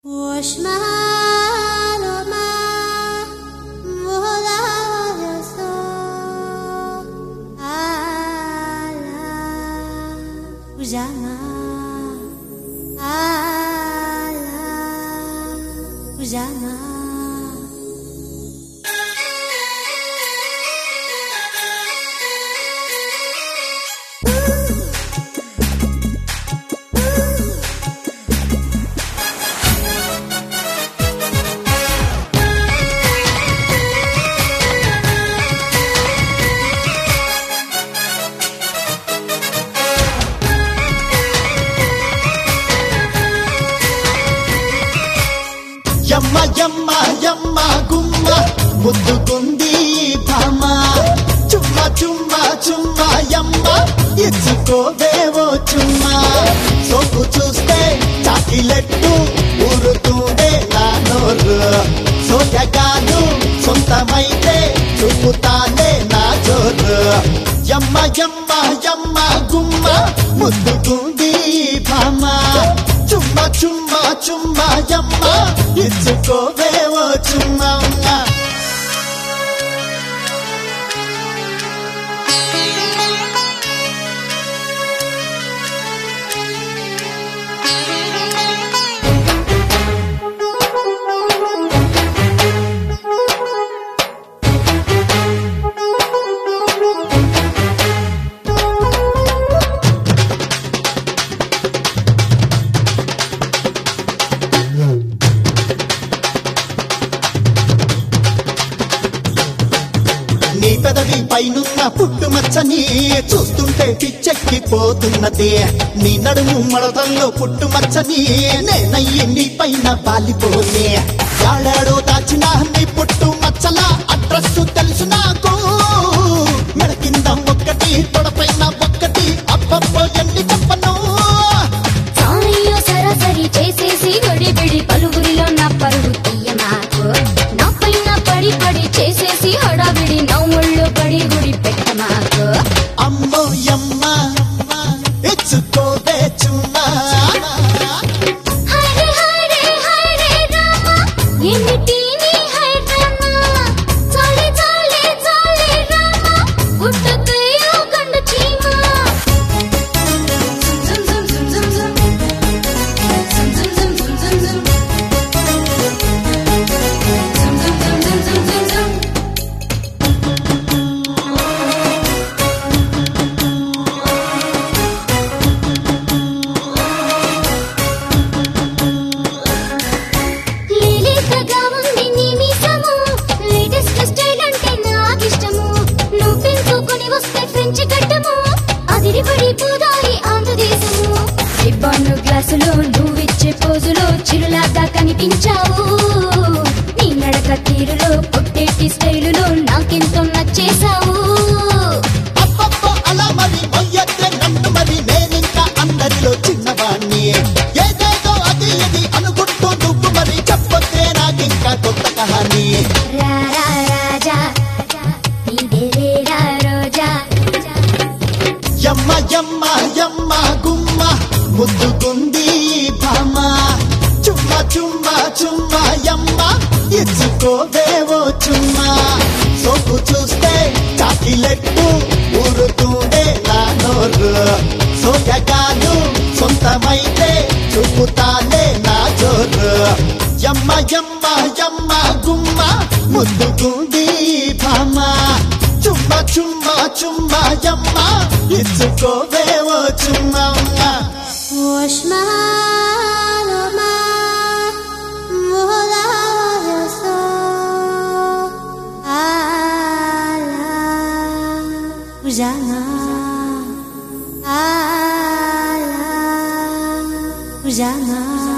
واشمال ما ولا يسوع على وجمال على وجمال యమ్మ యమ్మ యమ్మ గుమ్మ ముద్దుకుంది భామ చుమ్మ చుమ్మ చుమ్మ యమ్మ ఇచ్చుకోవేవో చుమ్మ సోకు చూస్తే చాకిలెట్టు ఊరుతుండే నా నోరు సోయగాను సొంతమైతే చూపుతానే నా జోరు యమ్మ యమ్మ యమ్మ గుమ్మ ముద్దుకుంది భామ చుమ్మ చుమ్మ చుమ్మ యమ్మ ఇచ్చుకోవేవో చుమ్మమ్మ నీ పెదవి పైనున్న పుట్టుమచ్చని చూస్తుంటే పిచ్చెక్కిపోతున్నది నీ నడుము మడతల్లో పుట్టుమచ్చని నేనయ్యి నీ పైన వాలిపోనే యాడాడో దాచిన నీ పుట్టు మచ్చల అడ్రస్ తెలుసు నాకు మెడ కింద ఒక్కటి తొడపైన ఒక్కటి అబ్బబ్బో ఎన్ని చెప్పను సామయ్య సరాసరి చేసేసి గడిబిడి పలుగురిలో నా పరుగు తీయ నాకు నా పైన పడి పడి చేసేసి హడావిడి నవ్వుళ్ళు పడి గుడి పెట్ట మాకు అమ్మో యమ్మ ఇచ్చుకోవే చుమ్మా హరే హరే హరే రామ ఎన్నిటి నీ హై రామ చాలే చాలే చాలే రామ గుట్టకయ్యో కండు చీమ జుమ్ జుమ్ జుమ్ జుమ్ జుమ్ జుమ్ జుమ్ జుమ్ జుమ్ జుమ్ జుమ్ జుమ్ జుమ్ జుమ్ జుమ్ జుమ్ జుమ్ లేలేతగా ఉంది నీ మీసము లేటెస్ట్ స్టైల్ అంటే నాకిష్టము నువ్వు పెంచుకొని వస్తే ఫ్రెంచ్ గడ్డము అదిరిపడి పోదాయి ఆంధ్రదేశము ఇబ్బందు గ్లాసులో నువ్విచ్చే పోజులో చిరులాగా కనిపించావు నీ నడక తీరులో పొట్టేటి స్టైలులో నాకెంతో నచ్చేశావు అబ్బబ్బో అలా మరి మొయ్యతే నన్ను మరి నేనింకా అందరిలో చిన్నవాణ్ణి ఏదేదో అది ఇది అనుకుంటూ నువ్వు మరి చెప్పొద్దే నాకింకా కొత్త కహాని రా రా రాజా ఇదేరా రోజా యమ్మ యమ్మ యమ్మ గుమ్మ ముద్దుకుంది భామ చుమ్మ చుమ్మ చుమ్మ యమ్మ ఇచ్చుకోవేవో చుమ్మ సోకు చూస్తే చాకిలెట్టు ఊరుతుండే నా నోరు సోయగాను సొంతమైతే చూపుతానే నా జోరు యమ్మ యమ్మ యమ్మ గుమ్మ ముద్దుకుంది భామ చుమ్మ చుమ్మ చుమ్మ యమ్మ ఇచ్చుకోవేవో చుమ్మమ్మ واشمال ما ولا يسوع على وجمال على وجمال